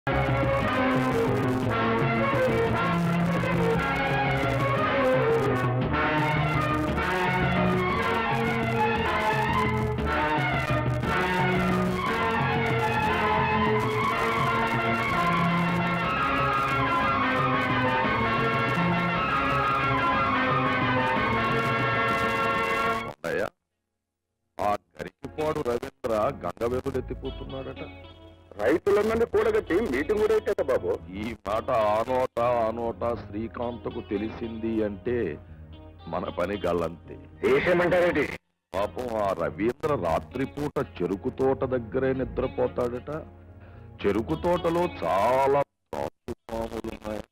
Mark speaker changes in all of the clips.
Speaker 1: అయ్యా ఆ గరికిపాడు రవీంద్ర గంగవేరులు ఎత్తిపోతున్నాడట
Speaker 2: రైతులందరినీ కూడగట్టి మీటింగ్ కూడా పెట్టాక బాబు
Speaker 1: ఈ మాట ఆ నోట ఆ నోట శ్రీకాంత్కు తెలిసింది అంటే మన పని గల్లంతే
Speaker 2: ఏసేమంటారేంటి
Speaker 1: పాపం ఆ రవీంద్ర రాత్రిపూట చెరుకు తోట దగ్గరే నిద్రపోతాడట చెరుకు తోటలో చాలా త్రాసు పాములున్నాయి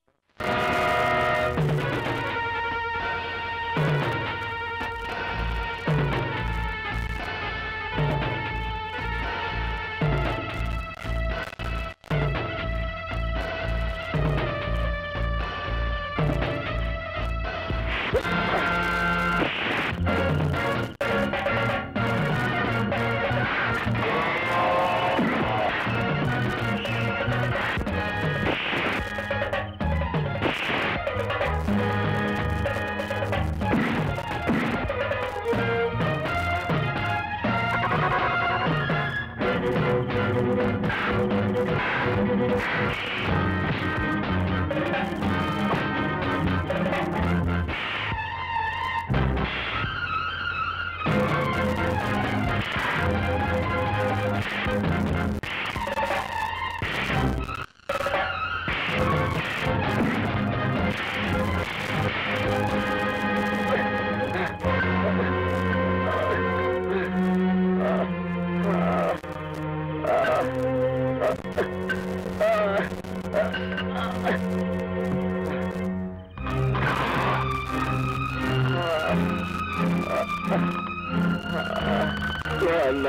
Speaker 2: నాన్న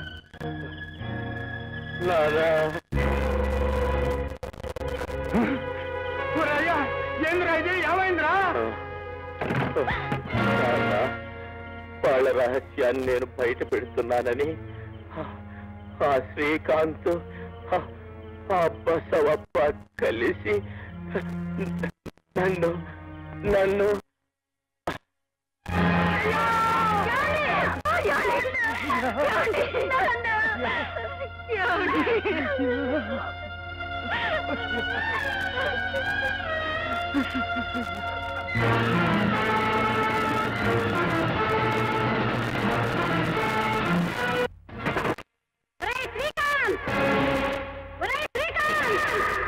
Speaker 2: నానా
Speaker 3: ఏంద్రా ఇది ఏమైందిరా
Speaker 2: నాన్న వాళ్ళ రహస్యాన్ని నేను బయట పెడుతున్నానని ఆ శ్రీకాంత్ ఆ- ఆ బసవప్ప కలిసి నన్ను నన్ను
Speaker 4: ఒరేయ్ శ్రీకాంత్ ఒరేయ్ శ్రీకాంత్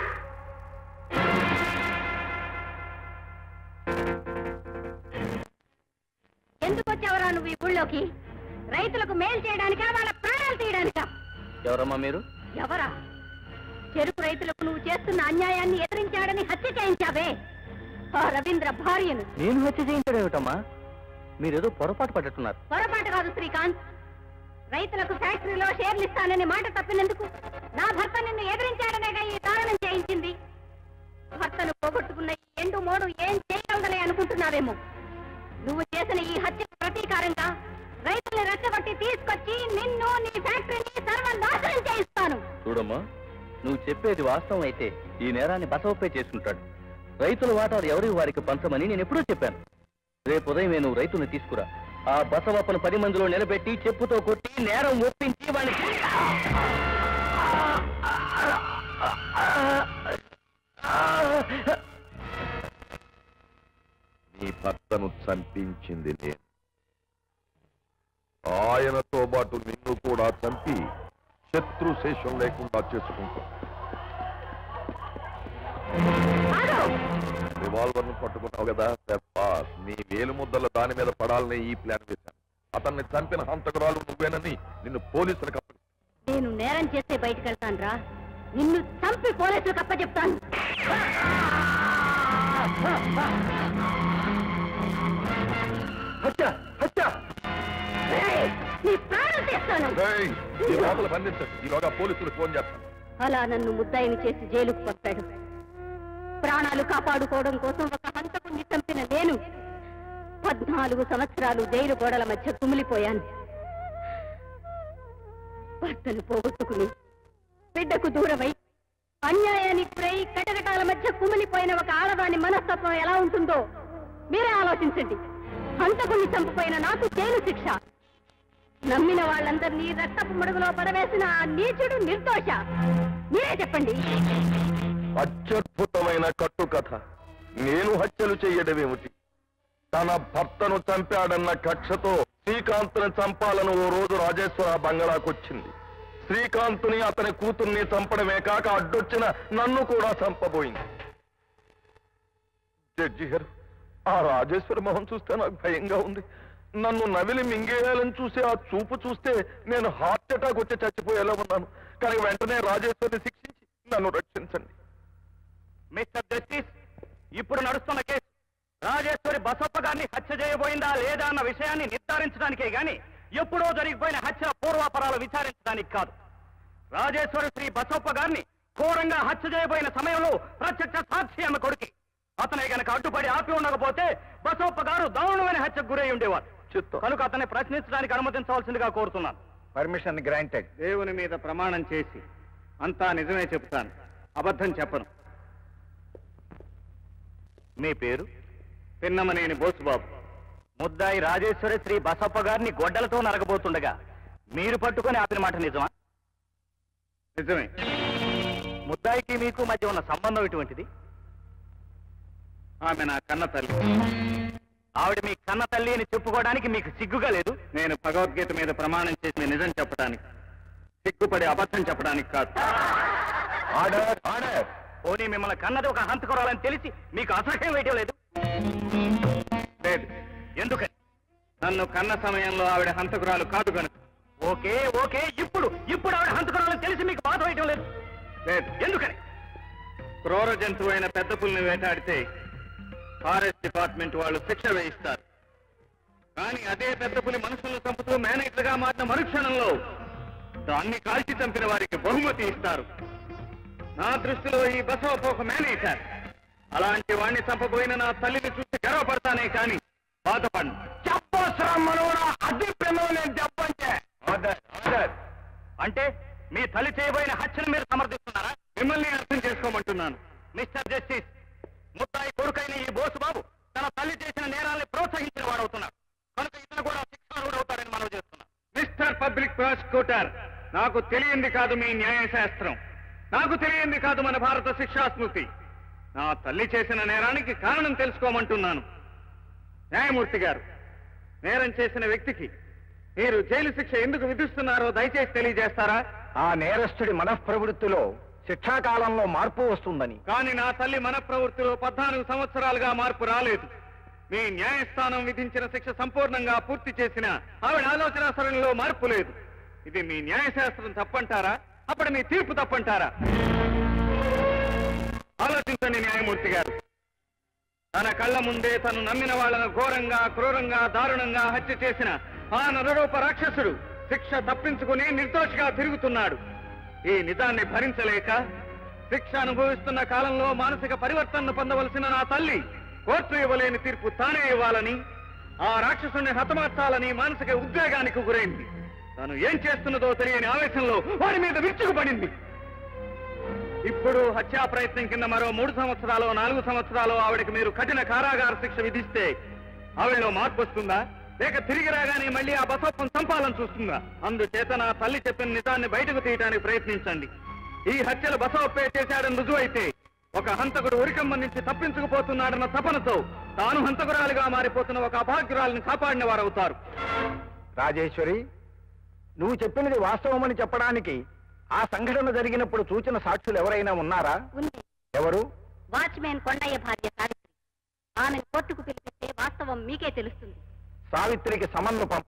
Speaker 4: ఎందుకు వచ్చావరా నువ్వు ఈ ఊళ్ళోకి రైతులకు మేలు చేయడానికా వాళ్ళ ప్రాణాలు తీయడానికా
Speaker 3: ఎవరమ్మా మీరు
Speaker 4: ఎవరా చెరుకు రైతులకు నువ్వు చేస్తున్న అన్యాయాన్ని ఎదిరించాడని హత్య చేయించావే ఆ రవీంద్ర భార్యను
Speaker 3: నేను హత్య చేయించడం ఏమిటమ్మా మీరేదో పొరపాటు పడ్డట్టున్నారు
Speaker 4: పొరపాటు కాదు శ్రీకాంత్ రైతులకు ఫ్యాక్టరీలో షేర్లు ఇస్తానని మాట తప్పినందుకు నా భర్త నిన్ను ఎదిరించాడనేగా ఈ దారుణం చేయించింది భర్తను పోగొట్టుకున్న ఈ ఎండు మోడు ఏం చేయగలదలే అనుకుంటున్నావేమో నువ్వు చేసిన ఈ హత్య ప్రతీకారంగా రైతుల్ని రెచ్చగొట్టి తీసుకొచ్చి నిన్ను నీ ఫ్యాక్టరీని సర్వనాశనం చేయిస్తాను
Speaker 3: చూడమ్మా నువ్వు చెప్పేది వాస్తవం అయితే ఈ నేరాన్ని బసవప్పే చేసుకుంటాడు రైతుల వాటాలు ఎవరి వారికి పంచమని నేను ఎప్పుడూ చెప్పాను రేపు ఉదయమే నువ్వు రైతుల్ని తీసుకురా ఆ బసవప్పను పది మందిలో నిలబెట్టి చెప్పుతో కొట్టి నేరం ఒప్పించి వాడిని
Speaker 1: నీ భర్తను చంపించింది నేను ఆయనతో పాటు నిన్ను కూడా చంపి శత్రు శేషం లేకుండా చేసుకుంటా రివాల్వర్ ను పట్టుకున్నావు కదా శభాష్. నీ వేలు ముద్దల దాని మీద పడాలని ఈ ప్లాన్ వేశాను అతన్ని చంపిన హంతకురాలు నువ్వేనని నిన్ను పోలీసులకు అప్పగి
Speaker 4: నేను నేరం చేస్తే బయటకు వెళ్తాను రా నిన్ను చంపి పోలీసులకు అప్పచెప్తాను
Speaker 2: హత్య హత్య
Speaker 4: ఏయ్, నీ ప్రాణం తీస్తాను
Speaker 1: రేయ్, ఈ లోపల బంధించండి ఈలోగా పోలీసులకు ఫోన్ చేస్తాను
Speaker 4: అలా నన్ను ముద్దాయిని చేసి జైలుకు పంపాడు ప్రాణాలు కాపాడుకోవడం కోసం ఒక హంతకుణ్ణి చంపిన నేను పద్నాలుగు సంవత్సరాలు జైలు గోడల మధ్య కుమిలిపోయాను భర్తను పోగొట్టుకుని బిడ్డకు దూరమై అన్యాయానికి గురై కటకటాల మధ్య కుమిలిపోయిన ఒక ఆడదాని మనస్తత్వం ఎలా ఉంటుందో మీరే ఆలోచించండి హంతకుని చంపిపోయిన నాకు జైలు శిక్ష నమ్మిన వాళ్ళందరినీ రక్తపు మడుగులో పడవేసిన ఆ నీచుడు నిర్దోష మీరే చెప్పండి
Speaker 1: అత్యద్భుతమైన కట్టుకథ నేను హత్యలు చెయ్యడమేమిటి తన భర్తను చంపాడన్న కక్షతో శ్రీకాంత్ని చంపాలని ఓ రోజు రాజేశ్వర బంగళాకొచ్చింది శ్రీకాంత్ని అతని కూతుర్ని చంపడమే కాక అడ్డొచ్చిన నన్ను కూడా చంపబోయింది జడ్జి గారు ఆ రాజేశ్వరి మొహం చూస్తే నాకు భయంగా ఉంది నన్ను నవిలి మింగేయాలని చూసి ఆ చూపు చూస్తే నేను హార్ట్ అటాక్ వచ్చి చచ్చిపోయేలా ఉన్నాను కానీ వెంటనే రాజేశ్వరిని శిక్షించి నన్ను రక్షించండి
Speaker 3: మిస్టర్ జస్టిస్ ఇప్పుడు నడుస్తున్న కేసు రాజేశ్వరి బసప్ప గారిని హత్య చేయబోయిందా లేదా అన్న విషయాన్ని నిర్ధారించడానికే గాని ఎప్పుడో జరిగిపోయిన హత్య పూర్వాపరాలు విచారించడానికి కాదు రాజేశ్వరి శ్రీ బసప్ప గారిని ఘోరంగా హత్య చేయబోయిన సమయంలో ప్రత్యక్ష సాక్షి ఆమె కొడుకి అతనే గనక అడ్డుపడి ఆపి ఉండకపోతే బసప్ప గారు దారుణమైన హత్యకు గురై ఉండేవారు
Speaker 1: చిత్తం
Speaker 3: కనుక అతన్ని ప్రశ్నించడానికి అనుమతించవలసిందిగా కోరుతున్నాను
Speaker 2: పర్మిషన్ గ్రాంటెడ్
Speaker 3: దేవుని మీద ప్రమాణం చేసి అంతా నిజమే చెప్తాను అబద్ధం చెప్పను మీ పేరు పిన్నమనేని బోసుబాబు ముద్దాయి రాజేశ్వరి శ్రీ బసప్ప గారిని గొడ్డలతో నరగబోతుండగా మీరు పట్టుకొని ఆపిన మాట నిజమా నిజమే ముద్దాయికి మీకు మధ్య ఉన్న సంబంధం ఎటువంటిది ఆమె నా కన్న తల్లి ఆవిడ మీ కన్న తల్లి అని చెప్పుకోవడానికి మీకు సిగ్గుగా లేదు నేను భగవద్గీత మీద ప్రమాణం చేసి నిజం చెప్పడానికి సిగ్గుపడి అబద్ధం చెప్పడానికి కాదు
Speaker 1: ఆర్డర్ ఆర్డర్
Speaker 3: పోనీ మిమ్మల్ని కన్నది ఒక హంతకురాలని తెలిసి మీకు అసహ్యం వేయటం లేదు లేదు ఎందుకని నన్ను కన్న సమయంలో ఆవిడ హంతకురాలు కాదు కనుక ఓకే ఓకే ఇప్పుడు ఇప్పుడు ఆవిడ హంతకురాలని తెలిసి మీకు బాధ వేయటం లేదు లేదు ఎందుకని క్రూర జంతువు అయిన పెద్ద పుల్ని వేటాడితే ఫారెస్ట్ డిపార్ట్మెంట్ వాళ్ళు శిక్ష వేయిస్తారు కానీ అదే పెద్ద పులి మనుషులను చంపుతూ మేనేజర్గా మారిన మరుక్షణంలో దాన్ని కాల్చి చంపిన వారికి బహుమతి ఇస్తారు నా దృష్టిలో ఈ బసవప్ప ఒక మేనేజర్ అలాంటి వాణ్ణి చంపబోయిన నా తల్లిని చూసి గర్వపడతానే కానీ బాధపడను చెప్పవసరం మనవరా అది నేను చెప్పంటే
Speaker 1: ఆర్డర్ ఆర్డర్
Speaker 3: అంటే మీ తల్లి చేయబోయిన హత్యను మీరు సమర్థిస్తున్నారా మిమ్మల్ని అర్థం చేసుకోమంటున్నాను మిస్టర్ జస్టిస్ ముద్దాయి కొడుకైన ఈ బోసు బాబు తన తల్లి చేసిన నేరాల్ని ప్రోత్సహించిన వాడవుతున్నాడు కనుక ఇతను కూడా శిక్షార్హుడు అవుతాడని మనం చేస్తున్నాం మిస్టర్ పబ్లిక్ ప్రాసిక్యూటర్ నాకు తెలియంది కాదు మీ న్యాయశాస్త్రం నాకు తెలియంది కాదు మన భారత శిక్షా స్మృతి నా తల్లి చేసిన నేరానికి కారణం తెలుసుకోమంటున్నాను న్యాయమూర్తి గారు నేరం చేసిన వ్యక్తికి మీరు జైలు శిక్ష ఎందుకు విధిస్తున్నారో దయచేసి తెలియజేస్తారా
Speaker 2: ఆ నేరస్తుడి మనఃప్రవృత్తిలో శిక్షాకాలంలో మార్పు వస్తుందని
Speaker 3: కానీ నా తల్లి మన ప్రవృత్తిలో పద్నాలుగు సంవత్సరాలుగా మార్పు రాలేదు మీ న్యాయస్థానం విధించిన శిక్ష సంపూర్ణంగా పూర్తి చేసిన ఆవిడ ఆలోచన సరళిలో మార్పు లేదు ఇది మీ న్యాయశాస్త్రం తప్పంటారా అప్పుడు మీ తీర్పు తప్పంటారా ఆలోచించండి న్యాయమూర్తి గారు తన కళ్ళ ముందే తను నమ్మిన వాళ్ళను ఘోరంగా క్రూరంగా దారుణంగా హత్య చేసిన ఆ నరరూప రాక్షసుడు శిక్ష తప్పించుకుని నిర్దోషిగా తిరుగుతున్నాడు ఈ నిజాన్ని భరించలేక శిక్ష అనుభవిస్తున్న కాలంలో మానసిక పరివర్తనను పొందవలసిన నా తల్లి కోర్టు ఇవ్వలేని తీర్పు తానే ఇవ్వాలని ఆ రాక్షసుని హతమార్చాలని మానసిక ఉద్వేగానికి గురైంది తాను ఏం చేస్తున్నదో తెలియని ఆవేశంలో వాడి మీద విరుచుకుపడింది ఇప్పుడు హత్యా ప్రయత్నం కింద మరో మూడు సంవత్సరాలు నాలుగు సంవత్సరాలు ఆవిడకి మీరు కఠిన కారాగార శిక్ష విధిస్తే ఆవిడలో మార్పు వస్తుందా లేక తిరిగి రాగానే మళ్ళీ ఆ బసప్పం చంపాలని చూస్తుందా అందుచేత నా తల్లి చెప్పిన నిజాన్ని బయటకు తీయడానికి ప్రయత్నించండి ఈ హత్యలు బసవప్పే చేశాడని రుజువైతే ఒక హంతకుడు ఉరికమ్మ నుంచి తప్పించుకుపోతున్నాడన్న తపనతో తాను హంతకురాలిగా మారిపోతున్న ఒక అభాగ్యురాలిని కాపాడిన వారవుతారు
Speaker 2: రాజేశ్వరి నువ్వు చెప్పినది వాస్తవమని చెప్పడానికి ఆ సంఘటన జరిగినప్పుడు చూచిన సాక్షులు ఎవరైనా ఉన్నారా
Speaker 4: ఉంది
Speaker 2: ఎవరు
Speaker 4: వాచ్మెన్ కొండయ్య భార్య సావిత్రి ఆమెను కోర్టుకు పిలిపిస్తే వాస్తవం మీకే తెలుస్తుంది
Speaker 2: సావిత్రికి సమన్లు పంప